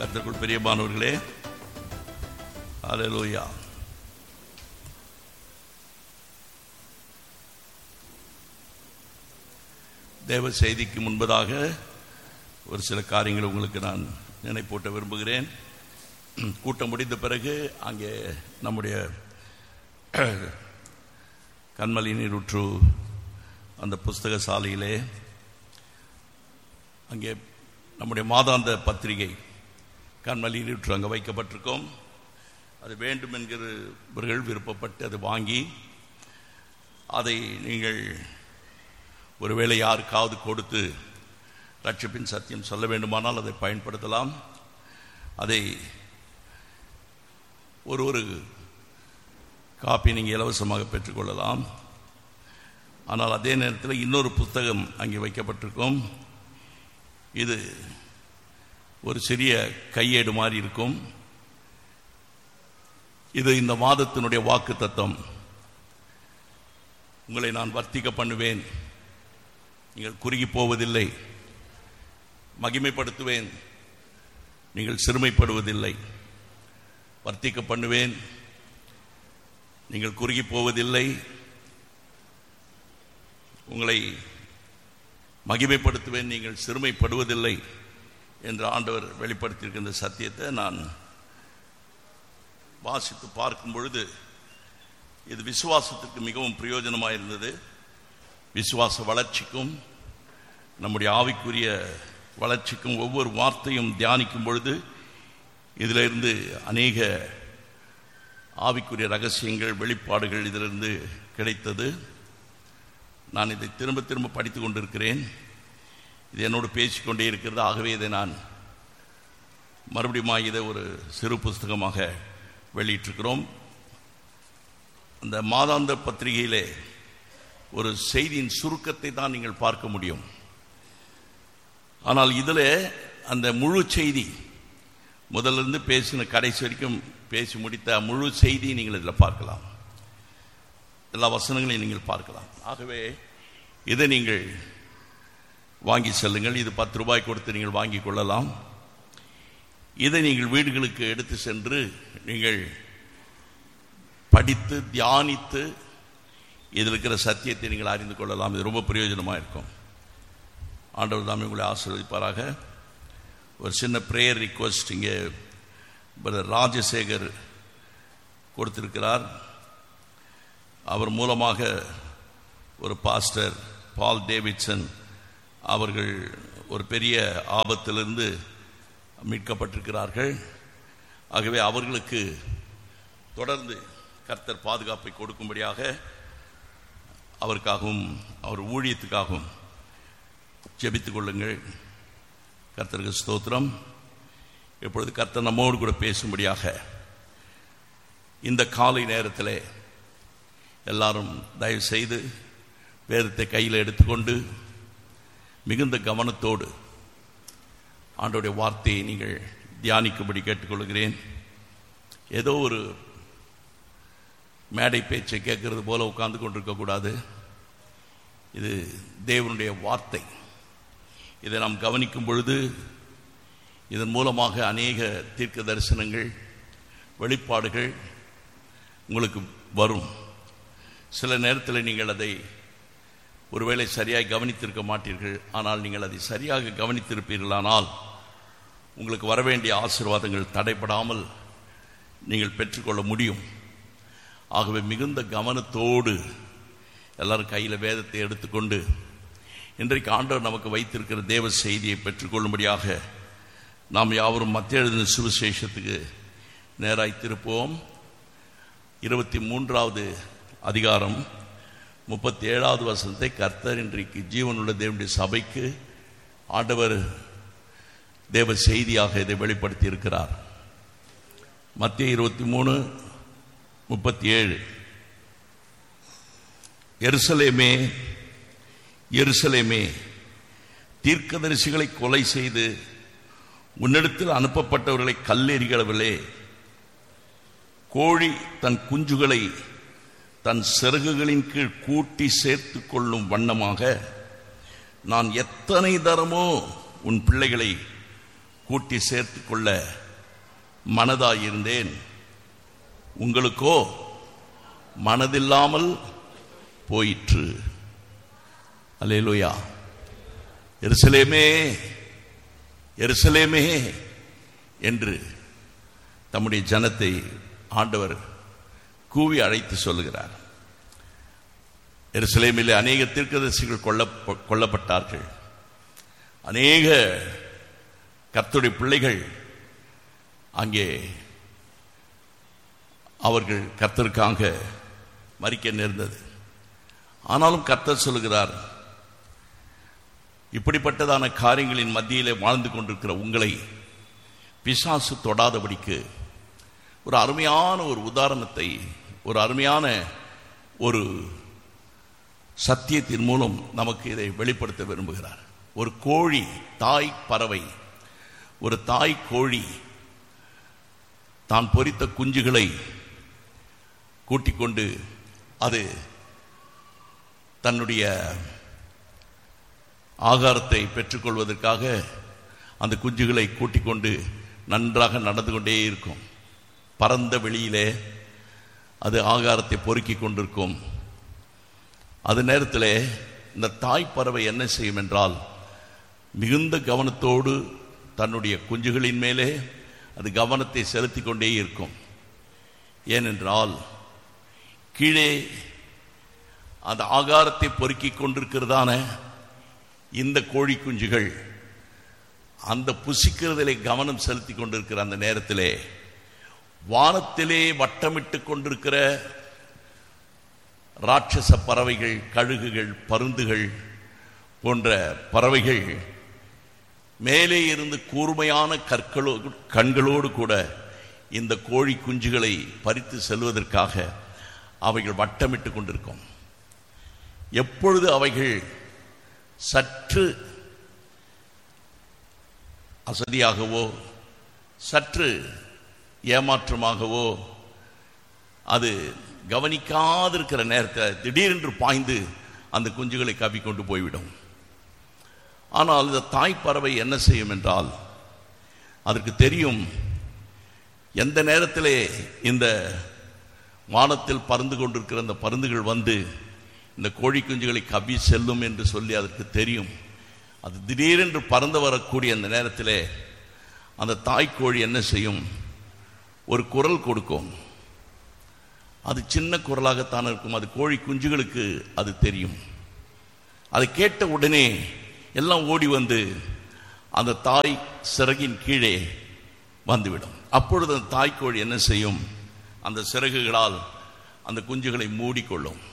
கர்த்தருக்குள் பிரியமானவர்களே அல்லேலூயா தேவ செய்திக்கு முன்பதாக ஒரு சில காரியங்களை உங்களுக்கு நான் நினைப்பூட்ட விரும்புகிறேன் கூட்டம் முடிந்த பிறகு அங்கே நம்முடைய கண்மலி நீருற்று அந்த புஸ்தக சாலையிலே அங்கே நம்முடைய மாதாந்த பத்திரிகை கண்மலி நீருற்று அங்கே வைக்கப்பட்டிருக்கோம் அது வேண்டும் என்கிறவர்கள் விருப்பப்பட்டு அதை வாங்கி அதை நீங்கள் ஒருவேளை யாருக்காவது கொடுத்து ரட்சிப்பின் சத்தியம் சொல்ல வேண்டுமானால் அதை பயன்படுத்தலாம் அதை ஒரு ஒரு காப்பி நீங்கள் இலவசமாக பெற்றுக்கொள்ளலாம் ஆனால் அதே நேரத்தில் இன்னொரு புத்தகம் அங்கே வைக்கப்பட்டிருக்கும் இது ஒரு சிறிய கையேடு மாதிரி இருக்கும் இது இந்த மாதத்தினுடைய வாக்கு தத்தம் உங்களை நான் வர்த்திக்க பண்ணுவேன் நீங்கள் குறுகி போவதில்லை மகிமைப்படுத்துவேன் நீங்கள் சிறுமைப்படுவதில்லை வர்த்திக்க பண்ணுவேன் நீங்கள் குறுகி போவதில்லை உங்களை மகிமைப்படுத்துவேன் நீங்கள் சிறுமைப்படுவதில்லை என்று ஆண்டவர் வெளிப்படுத்தியிருக்கின்ற சத்தியத்தை நான் வாசித்து பார்க்கும் பொழுது இது விசுவாசத்திற்கு மிகவும் பிரயோஜனமாக இருந்தது விசுவாச வளர்ச்சிக்கும் நம்முடைய ஆவிக்குரிய வளர்ச்சிக்கும் ஒவ்வொரு வார்த்தையும் தியானிக்கும் பொழுது இதிலிருந்து அநேக ஆவிக்குரிய ரகசியங்கள் வெளிப்பாடுகள் இதிலிருந்து கிடைத்தது நான் இதை திரும்ப திரும்ப படித்து கொண்டிருக்கிறேன் இது என்னோடு பேசிக்கொண்டே இருக்கிறது ஆகவே இதை நான் மறுபடியும் இதை ஒரு சிறு புஸ்தகமாக வெளியிட்டிருக்கிறோம் அந்த மாதாந்த பத்திரிகையிலே ஒரு செய்தியின் சுருக்கத்தை தான் நீங்கள் பார்க்க முடியும் ஆனால் இதில் அந்த முழு செய்தி முதல்ல இருந்து பேசின கடைசி வரைக்கும் பேசி முடித்த முழு செய்தி நீங்கள் இதில் பார்க்கலாம் எல்லா வசனங்களையும் நீங்கள் பார்க்கலாம் ஆகவே இதை நீங்கள் வாங்கி செல்லுங்கள் இது பத்து ரூபாய் கொடுத்து நீங்கள் வாங்கி கொள்ளலாம் இதை நீங்கள் வீடுகளுக்கு எடுத்து சென்று நீங்கள் படித்து தியானித்து இதில் இருக்கிற சத்தியத்தை நீங்கள் அறிந்து கொள்ளலாம் இது ரொம்ப பிரயோஜனமாக இருக்கும் ஆண்டவர் தாமே உங்களை ஆசீர்வதிப்பாராக ஒரு சின்ன ப்ரேயர் ரிக்வஸ்ட் இங்கே பிரதர் ராஜசேகர் கொடுத்திருக்கிறார் அவர் மூலமாக ஒரு பாஸ்டர் பால் டேவிட்சன் அவர்கள் ஒரு பெரிய ஆபத்திலிருந்து மீட்கப்பட்டிருக்கிறார்கள் ஆகவே அவர்களுக்கு தொடர்ந்து கர்த்தர் பாதுகாப்பை கொடுக்கும்படியாக அவருக்காகவும் அவர் ஊழியத்துக்காகவும் ஜெபித்துக் கொள்ளுங்கள் கர்த்தருக்கு ஸ்தோத்திரம் இப்பொழுது கர்த்தர் நம்மோடு கூட பேசும்படியாக இந்த காலை நேரத்தில் எல்லாரும் தயவு செய்து வேதத்தை கையில் எடுத்துக்கொண்டு மிகுந்த கவனத்தோடு ஆண்டோடைய வார்த்தையை நீங்கள் தியானிக்கும்படி கேட்டுக்கொள்கிறேன் ஏதோ ஒரு மேடை பேச்சை கேட்கறது போல உட்கார்ந்து கொண்டிருக்கக்கூடாது இது தேவனுடைய வார்த்தை இதை நாம் கவனிக்கும் பொழுது இதன் மூலமாக அநேக தீர்க்க தரிசனங்கள் வெளிப்பாடுகள் உங்களுக்கு வரும் சில நேரத்தில் நீங்கள் அதை ஒருவேளை சரியாக கவனித்திருக்க மாட்டீர்கள் ஆனால் நீங்கள் அதை சரியாக கவனித்திருப்பீர்களானால் உங்களுக்கு வர வேண்டிய ஆசீர்வாதங்கள் தடைப்படாமல் நீங்கள் பெற்றுக்கொள்ள முடியும் ஆகவே மிகுந்த கவனத்தோடு எல்லாரும் கையில் வேதத்தை எடுத்துக்கொண்டு இன்றைக்கு ஆண்டவர் நமக்கு வைத்திருக்கிற தேவ செய்தியை பெற்றுக்கொள்ளும்படியாக நாம் யாவரும் மத்திய எழுதின சுவிசேஷத்துக்கு நேராய் திருப்போம் இருபத்தி மூன்றாவது அதிகாரம் முப்பத்தி ஏழாவது வசனத்தை கர்த்தர் இன்றைக்கு ஜீவனுள்ள தேவனுடைய சபைக்கு ஆண்டவர் தேவ செய்தியாக இதை வெளிப்படுத்தி இருக்கிறார் மத்திய இருபத்தி மூணு முப்பத்தி ஏழு எருசலேமே எருசலேமே தீர்க்கதரிசிகளை கொலை செய்து உன்னிடத்தில் அனுப்பப்பட்டவர்களை கல்லெறிகளவிலே கோழி தன் குஞ்சுகளை தன் சிறகுகளின் கீழ் கூட்டி சேர்த்து கொள்ளும் வண்ணமாக நான் எத்தனை தரமோ உன் பிள்ளைகளை கூட்டி சேர்த்து கொள்ள மனதாயிருந்தேன் உங்களுக்கோ மனதில்லாமல் போயிற்று அல்லேலூயா எருசலேமே எருசலேமே என்று தம்முடைய ஜனத்தை ஆண்டவர் கூவி அழைத்து சொல்லுகிறார் எருசலேமிலே அநேக தீர்க்கதரிசிகள் கொல்ல கொல்லப்பட்டார்கள் அநேக கர்த்தருடைய பிள்ளைகள் அங்கே அவர்கள் கர்த்தருக்காக மறிக்க நேர்ந்தது ஆனாலும் கர்த்தர் சொல்லுகிறார் இப்படிப்பட்டதான காரியங்களின் மத்தியிலே வாழ்ந்து கொண்டிருக்கிற உங்களை பிசாசு தொடாதபடிக்கு ஒரு அருமையான ஒரு உதாரணத்தை ஒரு அருமையான ஒரு சத்தியத்தின் மூலம் நமக்கு இதை வெளிப்படுத்த விரும்புகிறார் ஒரு கோழி தாய் பறவை ஒரு தாய் கோழி தான் பொரித்த குஞ்சுகளை கூட்டிக் கொண்டு அது தன்னுடைய ஆகாரத்தை பெற்றுக்கொள்வதற்காக அந்த குஞ்சுகளை கூட்டிக் கொண்டு நன்றாக நடந்து கொண்டே இருக்கும் பரந்த வெளியிலே அது ஆகாரத்தை பொறுக்கிக் கொண்டிருக்கும் அது நேரத்தில் இந்த தாய் பறவை என்ன செய்யும் என்றால் மிகுந்த கவனத்தோடு தன்னுடைய குஞ்சுகளின் மேலே அது கவனத்தை செலுத்தி கொண்டே இருக்கும் ஏனென்றால் கீழே அந்த ஆகாரத்தை பொறுக்கிக் கொண்டிருக்கிறதான இந்த கோழி குஞ்சுகள் அந்த புசிக்கிறதிலே கவனம் செலுத்தி கொண்டிருக்கிற அந்த நேரத்திலே வானத்திலே வட்டமிட்டு கொண்டிருக்கிற ராட்சச பறவைகள் கழுகுகள் பருந்துகள் போன்ற பறவைகள் மேலே இருந்து கூர்மையான கற்களோ கண்களோடு கூட இந்த கோழி குஞ்சுகளை பறித்து செல்வதற்காக அவைகள் வட்டமிட்டு கொண்டிருக்கும் எப்பொழுது அவைகள் சற்று அசதியாகவோ சற்று ஏமாற்றமாகவோ அது கவனிக்காதிருக்கிற நேரத்தை திடீரென்று பாய்ந்து அந்த குஞ்சுகளை கவிக்கொண்டு போய்விடும் ஆனால் இந்த தாய் பறவை என்ன செய்யும் என்றால் அதற்கு தெரியும் எந்த நேரத்திலே இந்த வானத்தில் பறந்து கொண்டிருக்கிற அந்த பருந்துகள் வந்து இந்த கோழி குஞ்சுகளை கவி செல்லும் என்று சொல்லி அதற்கு தெரியும் அது திடீரென்று பறந்து வரக்கூடிய அந்த நேரத்திலே அந்த தாய்க்கோழி என்ன செய்யும் ஒரு குரல் கொடுக்கும் அது சின்ன குரலாகத்தான் இருக்கும் அது கோழி குஞ்சுகளுக்கு அது தெரியும் அதை கேட்ட உடனே எல்லாம் ஓடி வந்து அந்த தாய் சிறகின் கீழே வந்துவிடும் அப்பொழுது அந்த தாய்க்கோழி என்ன செய்யும் அந்த சிறகுகளால் அந்த குஞ்சுகளை மூடிக்கொள்ளும்